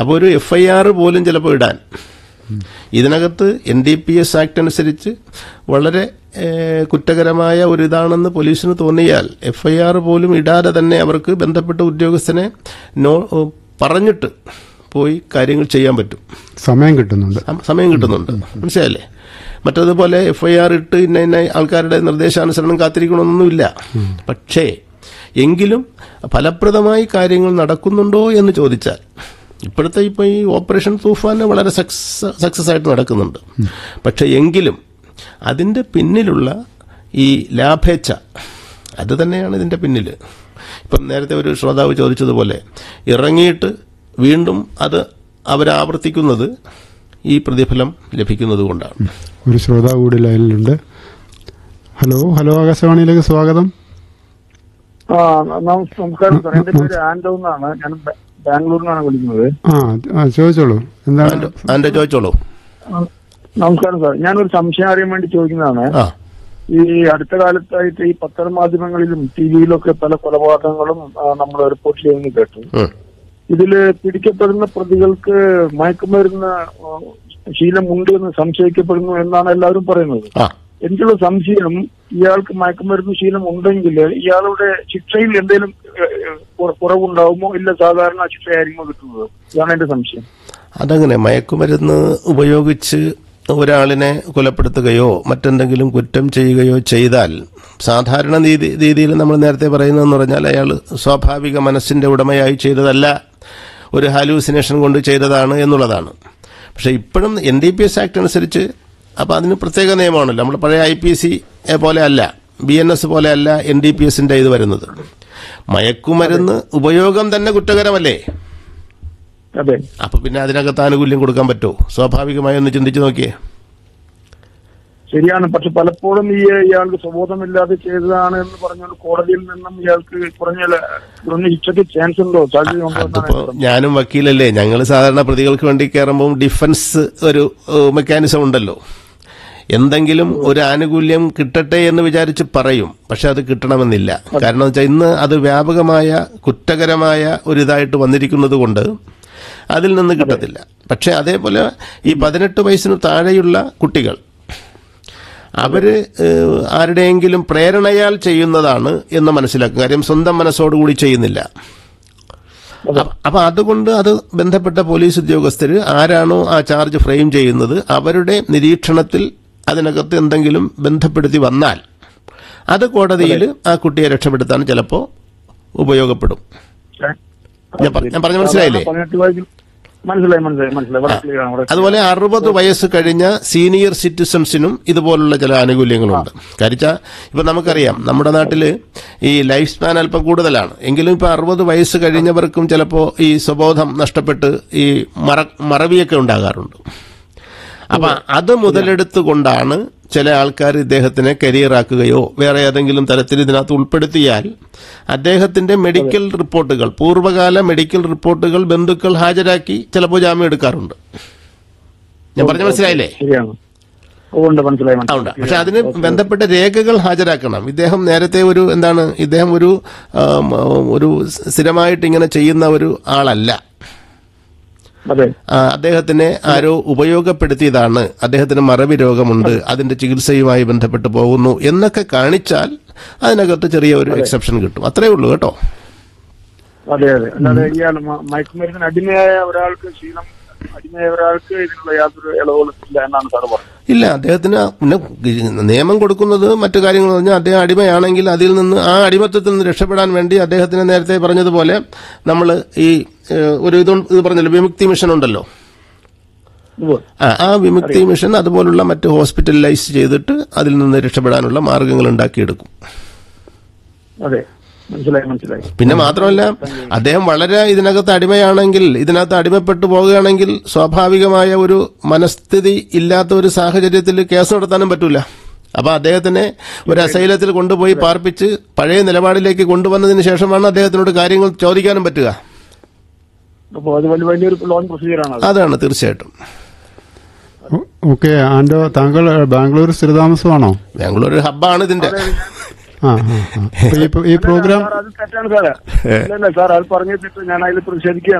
അപ്പോൾ ഒരു F I R പോലും ചിലപ്പോൾ ഇടാൻ ഇതിനകത്ത് N D P S act അനുസരിച്ച് വളരെ ഏഹ്, കുറ്റകരമായ ഒരു ഇതാണെന്ന് പോലീസിന് തോന്നിയാൽ എഫ് ഐ ആർ പോലും ഇടാതെ തന്നെ അവർക്ക് ബന്ധപ്പെട്ട ഉദ്യോഗസ്ഥനെ നോ പറഞ്ഞിട്ട് പോയി കാര്യങ്ങൾ ചെയ്യാൻ പറ്റും സമയം കിട്ടുന്നുണ്ട് സം- സമയം കിട്ടുന്നുണ്ട് മനസ്സിലായില്ലേ മറ്റതുപോലെ എഫ് ഐ ആർ ഇട്ട് ഇന്ന ഇന്ന ആൾക്കാരുടെ നിർദ്ദേശാനുസരണം കാത്തിരിക്കണമെന്നൊന്നുമില്ല പക്ഷേ എങ്കിലും ഫലപ്രദമായി കാര്യങ്ങൾ നടക്കുന്നുണ്ടോ എന്ന് ചോദിച്ചാൽ ഇപ്പോഴത്തെ ഇപ്പോൾ ഈ ഓപ്പറേഷൻ തൂഫാൻ വളരെ സക്സസ് സക്സസ് ആയിട്ട് നടക്കുന്നുണ്ട് പക്ഷേ എങ്കിലും അതിൻ്റെ പിന്നിലുള്ള ഈ ലാഭേച്ഛ അത് തന്നെയാണ് ഇതിൻ്റെ പിന്നിൽ ഇപ്പം നേരത്തെ ഒരു ശ്രോതാവ് ചോദിച്ചതുപോലെ ഇറങ്ങിയിട്ട് വീണ്ടും അത് അവരാവർത്തിക്കുന്നത് ഈ പ്രതിഫലം ലഭിക്കുന്നത് കൊണ്ടാണ് ഒരു ശ്രോതാവ് കൂടി ലൈനിലുണ്ട് ഹലോ ഹലോ ആകാശവാണിയിലേക്ക് സ്വാഗതം ആ നമസ്- നമസ്കാരം സാർ എന്റെ പേര് ആൻഡോ എന്നാണ് ഞാൻ ബ- ബാംഗ്ലൂരിൽ നിന്നാണ് വിളിക്കുന്നത് ആ ആ ചോദിച്ചോളൂ എന്താണ് അതിന്റെ- അതിന്റെ ചോദിച്ചോളൂ ആ, നമസ്കാരം സാർ ഞാനൊരു സംശയം അറിയാൻ വേണ്ടി ചോദിക്കുന്നതാണ് ആ ഈ അടുത്ത കാലത്തായിട്ട് ഈ പത്രമാധ്യമങ്ങളിലും ടി വിയിലൊക്കെ പല കൊലപാതകങ്ങളും നമ്മൾ റിപ്പോർട്ട് ചെയ്യുന്നത് കേട്ടു ഉം. ഇതില് പിടിക്കപ്പെടുന്ന പ്രതികൾക്ക് മയക്കുമരുന്ന് ആ, ശീലമുണ്ട് എന്ന് സംശയിക്കപ്പെടുന്നു എന്നാണ് എല്ലാവരും പറയുന്നത് ആ എനിക്കുള്ള സംശയം ഇയാൾക്ക് മയക്കുമരുന്ന് ശീലം ഉണ്ടെങ്കിൽ ഇയാളുടെ ശിക്ഷയിൽ എന്തെങ്കിലും ഏഹ്, ഏഹ്, കുറ- കുറവുണ്ടാവുമോ ഇല്ല സാധാരണ ശിക്ഷയായിരിക്കുമോ കിട്ടുന്നത് ഇതാണ് എന്റെ സംശയം അതങ്ങനെ മയക്കുമരുന്ന് ഉപയോഗിച്ച് ഒരാളിനെ കൊലപ്പെടുത്തുകയോ മറ്റെന്തെങ്കിലും കുറ്റം ചെയ്യുകയോ ചെയ്താൽ സാധാരണ രീതി രീതിയിൽ നമ്മൾ നേരത്തെ പറയുന്നതെന്ന് പറഞ്ഞാൽ അയാൾ സ്വാഭാവിക മനസ്സിന്റെ ഉടമയായി ചെയ്തതല്ല ഒരു ഹാലൂസിനേഷൻ കൊണ്ട് ചെയ്തതാണ് എന്നുള്ളതാണ് പക്ഷേ ഇപ്പോഴും N D P S act അനുസരിച്ച് അപ്പോൾ അതിന് പ്രത്യേക നിയമമാണല്ലോ നമ്മൾ പഴയ ഐ പി സി പോലെ അല്ല ബി എൻ എസ് പോലെ അല്ല എൻ ഡി പി എസിന്റെ ഇത് വരുന്നത് മയക്കുമരുന്ന് ഉപയോഗം തന്നെ കുറ്റകരമല്ലേ അതെ അപ്പൊ പിന്നെ അതിനകത്ത് ആനുകൂല്യം കൊടുക്കാൻ പറ്റുമോ സ്വാഭാവികമായി ഒന്ന് ചിന്തിച്ചു നോക്കിയേ ശരിയാണ് പക്ഷെ പലപ്പോഴും ഈ ഇയാൾക്ക് സ്വബോധമില്ലാതെ ചെയ്തതാണ് എന്ന് പറഞ്ഞുകൊണ്ട് കോടതിയിൽ നിന്നും ഇയാൾക്ക് കുറഞ്ഞ ല- കുറഞ്ഞ ശിക്ഷയ്ക്ക് ചാൻസ് ഉണ്ടോ സാധ്യതയുണ്ടോ എന്നാണ് അതിപ്പോ എന്റെ സംശയം. ഞാനും വക്കീലല്ലേ ഞങ്ങൾ സാധാരണ പ്രതികൾക്ക് വേണ്ടി കയറുമ്പോൾ ഡിഫൻസ് ഒരു മെക്കാനിസം ഉണ്ടല്ലോ എന്തെങ്കിലും ഒരു ആനുകൂല്യം കിട്ടട്ടെ എന്ന് വിചാരിച്ച് പറയും പക്ഷെ അത് കിട്ടണമെന്നില്ല കാരണം വെച്ചാൽ ഇന്ന് അത് വ്യാപകമായ കുറ്റകരമായ ഒരു ഇതായിട്ട് വന്നിരിക്കുന്നത് കൊണ്ട് അതിൽ നിന്ന് കിട്ടത്തില്ല പക്ഷെ അതേപോലെ ഈ പതിനെട്ട് വയസ്സിന് താഴെയുള്ള കുട്ടികൾ അവര് ഏഹ്, ആരുടെയെങ്കിലും പ്രേരണയാൽ ചെയ്യുന്നതാണ് എന്ന് മനസ്സിലാക്കുക കാര്യം സ്വന്തം മനസ്സോടുകൂടി ചെയ്യുന്നില്ല അപ്പ- അപ്പൊ അതുകൊണ്ട് അത് ബന്ധപ്പെട്ട പോലീസ് ഉദ്യോഗസ്ഥർ ആരാണോ ആ ചാർജ് ഫ്രെയിം ചെയ്യുന്നത് അവരുടെ നിരീക്ഷണത്തിൽ അതിനകത്ത് എന്തെങ്കിലും ബന്ധപ്പെടുത്തി വന്നാൽ അത് കോടതിയിൽ ആ കുട്ടിയെ രക്ഷപ്പെടുത്താൻ ചിലപ്പോൾ ഉപയോഗപ്പെടും ഞാൻ പറ- ഞാൻ പറഞ്ഞ മനസ്സിലായില്ലേ? പതിനെട്ട് വയസ്സിൽ മനസ്സിലായി മനസ്സിലായി മനസ്സിലായി വളരെ clear ആണ്, വളരെ അതുപോലെ അറുപത് വയസ്സ് കഴിഞ്ഞ സീനിയർ സിറ്റിസൺസിനും ഇതുപോലുള്ള ചില ആനുകൂല്യങ്ങളുണ്ട് കരിച്ച ഇപ്പൊ നമുക്കറിയാം നമ്മുടെ നാട്ടിൽ ഈ ലൈഫ് സ്പാൻ അല്പം കൂടുതലാണ് എങ്കിലും ഇപ്പൊ അറുപത് വയസ്സ് കഴിഞ്ഞവർക്കും ചിലപ്പോൾ ഈ സ്വബോധം നഷ്ടപ്പെട്ട് ഈ മറ മറവിയൊക്കെ ഉണ്ടാകാറുണ്ട് അപ്പൊ അത് മുതലെടുത്തുകൊണ്ടാണ് ചില ആൾക്കാർ ഇദ്ദേഹത്തിനെ കരിയറാക്കുകയോ വേറെ ഏതെങ്കിലും തരത്തിൽ ഇതിനകത്ത് ഉൾപ്പെടുത്തിയാൽ അദ്ദേഹത്തിന്റെ മെഡിക്കൽ റിപ്പോർട്ടുകൾ പൂർവ്വകാല മെഡിക്കൽ റിപ്പോർട്ടുകൾ ബന്ധുക്കൾ ഹാജരാക്കി ചിലപ്പോൾ ജാമ്യം എടുക്കാറുണ്ട് ഞാൻ പറഞ്ഞ മനസ്സിലായില്ലേ ശരിയാണ് ഓ, ഉണ്ട് മനസ്സിലായി ആ, ഉണ്ട് മനസ്സിലായി പക്ഷെ അതിന് ബന്ധപ്പെട്ട രേഖകൾ ഹാജരാക്കണം ഇദ്ദേഹം നേരത്തെ ഒരു എന്താണ് ഇദ്ദേഹം ഒരു ആം, ഒരു സ്ഥിരമായിട്ട് ഇങ്ങനെ ചെയ്യുന്ന ഒരു ആളല്ല അതെ ആ, അദ്ദേഹത്തിനെ ആരോ ഉപയോഗപ്പെടുത്തിയതാണ് അദ്ദേഹത്തിന് മറവി രോഗമുണ്ട് അതിന്റെ ചികിത്സയുമായി ബന്ധപ്പെട്ട് പോകുന്നു എന്നൊക്കെ കാണിച്ചാൽ അതിനകത്ത് ചെറിയ ഒരു എക്സെപ്ഷൻ കിട്ടും അത്രേ ഉള്ളൂ കേട്ടോ അതെ അതെ അല്ലാതെ ഇയാൾ മ- മയക്കുമരുന്നിന് അടിമയായ ഒരാൾക്ക് ശീലം അടിമയായ ഒരാൾക്ക് ഇതിനുള്ള യാതൊരു ഇളവുകളും ഇല്ല എന്നാണ് സാർ പറഞ്ഞത് ഇല്ല അദ്ദേഹത്തിന് പിന്നെ നിയമം കൊടുക്കുന്നത് മറ്റു കാര്യങ്ങൾ പറഞ്ഞാൽ അദ്ദേഹം അടിമയാണെങ്കിൽ അതിൽ നിന്ന് ആ അടിമത്തത്തിൽ നിന്ന് രക്ഷപ്പെടാൻ വേണ്ടി അദ്ദേഹത്തിന് നേരത്തെ പറഞ്ഞതുപോലെ നമ്മൾ ഈ ഏഹ്, ഒരു ഇത് ഇത് പറഞ്ഞല്ലോ വിമുക്തി മിഷൻ ഉണ്ടല്ലോ ഉവ്വ്. ആ, ആ വിമുക്തി മിഷൻ അതുപോലുള്ള മറ്റ് ഹോസ്പിറ്റലൈസ് ചെയ്തിട്ട് അതിൽ നിന്ന് രക്ഷപ്പെടാനുള്ള മാർഗങ്ങൾ ഉണ്ടാക്കിയെടുക്കും അതെ മനസ്സിലായി മനസ്സിലായി പിന്നെ മാത്രമല്ല അദ്ദേഹം വളരെ ഇതിനകത്ത് അടിമയാണെങ്കിൽ ഇതിനകത്ത് അടിമപ്പെട്ടു പോകുകയാണെങ്കിൽ സ്വാഭാവികമായ ഒരു മനസ്ഥിതി ഇല്ലാത്ത ഒരു സാഹചര്യത്തിൽ കേസ് നടത്താനും പറ്റൂല അപ്പൊ അദ്ദേഹത്തിനെ ഒരു അസൈലത്തിൽ കൊണ്ടുപോയി പാർപ്പിച്ച് പഴയ നിലപാടിലേക്ക് കൊണ്ടുവന്നതിന് ശേഷമാണ് അദ്ദേഹത്തിനോട് കാര്യങ്ങൾ ചോദിക്കാനും പറ്റുക അപ്പോൾ അത് വലിയ വലിയൊരു ലോൺ പ്രൊസീജിയറാണ് അത് അതാണ് തീർച്ചയായിട്ടും ഓ- ഓക്കെ ആൻഡോ താങ്കൾ ബാംഗ്ലൂർ സ്ഥിരതാമസമാണോ ബാംഗ്ലൂർ ഒരു ഹബ്ബാണ് ഇതിന്റെ ആ ആ ആ. അപ്പൊ ഈ- ഈ പ്രോഗ്രാം സാർ അത് തെറ്റാണ് സാറേ ഇല്ല ഇല്ല സാർ അത് പറഞ്ഞ തെറ്റ് ഞാൻ അതിൽ പ്രതിഷേധിക്കുകയാണ്